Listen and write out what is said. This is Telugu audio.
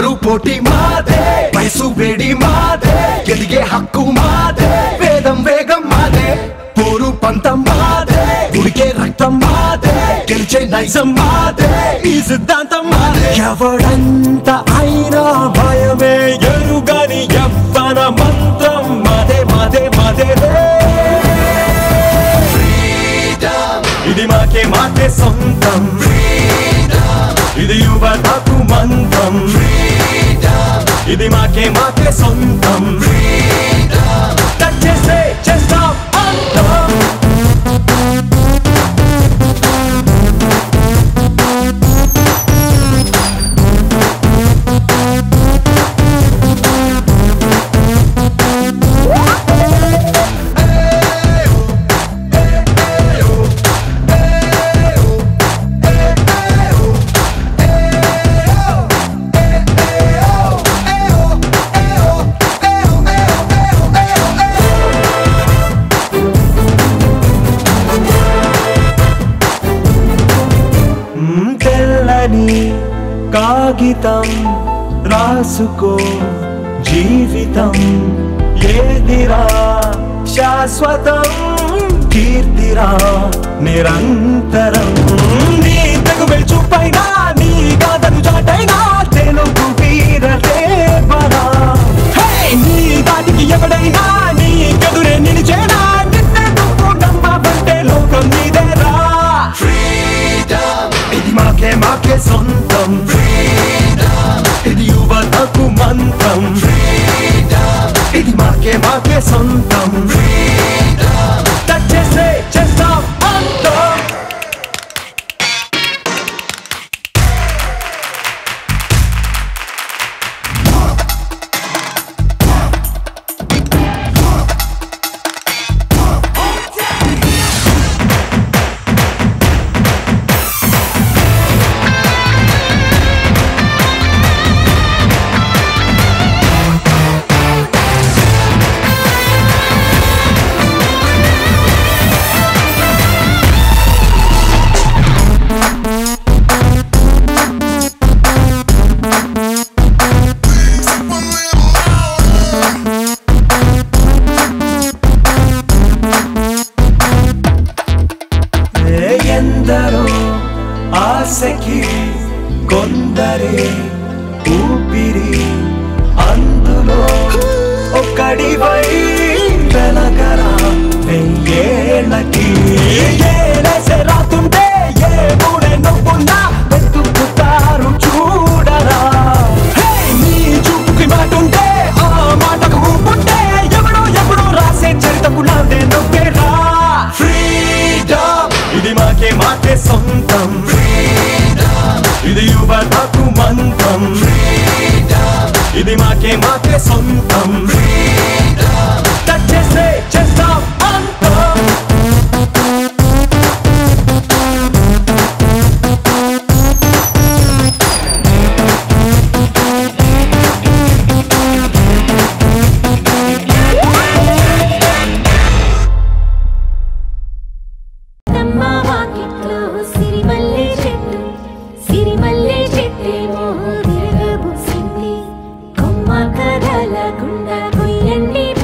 పొగరు పోటీ మాదే వయసు వేడి మాదే ఎదిగే హక్కు మాదే వేదం వేగం మాదే పోరు పంతం మాదే ఉడికే రక్తం మాదే గెలిచే నైజం మాదే ఈ సిద్ధాంతం మాదే ఎవడంత అయినా భయమే ఎరుగని ఎవ్వన మంత్రం మాదే మాదే మాదే ఇది మాకే మాకే సొంతం ఇది యువతకు మంత్రం ఇది మాకే మాకే సొంతం టచ్ చేస్తే చేస్తాం అంతం మ్మ్, తెల్లని కాగితం రాసుకో జీవితం ఏదిరా శాశ్వతం కీర్తిరా నిరంతరం నీ తెగు వెలుచుపైన నీ గాథను చాటైనా తెలుగు వీర దేవరా హే! నీ దాటికి ఎవడైనా నీ గదురే నిలిచేనా నిన్నే నువ్వు నమ్మవంటే లోకం నీదేరా ఇది మాకే మాకే సొంతం ఇది యువతకు మంత్రం ఇది మాకే మాకే సొంతం టచ్ చేస్తే చేస్తాం అంతం ఏ ఎందరో ఆశకి కొందరే ఊపిరి అందులో ఒక్కడివై వెలగరా వెయ్యేళ్ళకి ఏలేసే రాతుంటే ఏ మూడే నవ్వున్నా వెతుకుతారు చూడరా హే, నీ చూపుకి మాటుంటే ఆ మాటకు ఊపుంటే ఎవడో ఎవడో రాసే చరితకు నాదే నొక్కేరా ఫ్రీడమ్ ఇది మాకే మాకే సొంతం ఇది యువతకు మంత్రం ఇది మాకే మాకే సొంతం టచ్ చేస్తే చేస్తాం అంతం తమ్మ వాకిట్లో సిరిమల్లె చెట్టు సిరిమల్లె చెట్టేమో తిరగబూసింది కొమ్మ కదల గుండా కొయ్యండి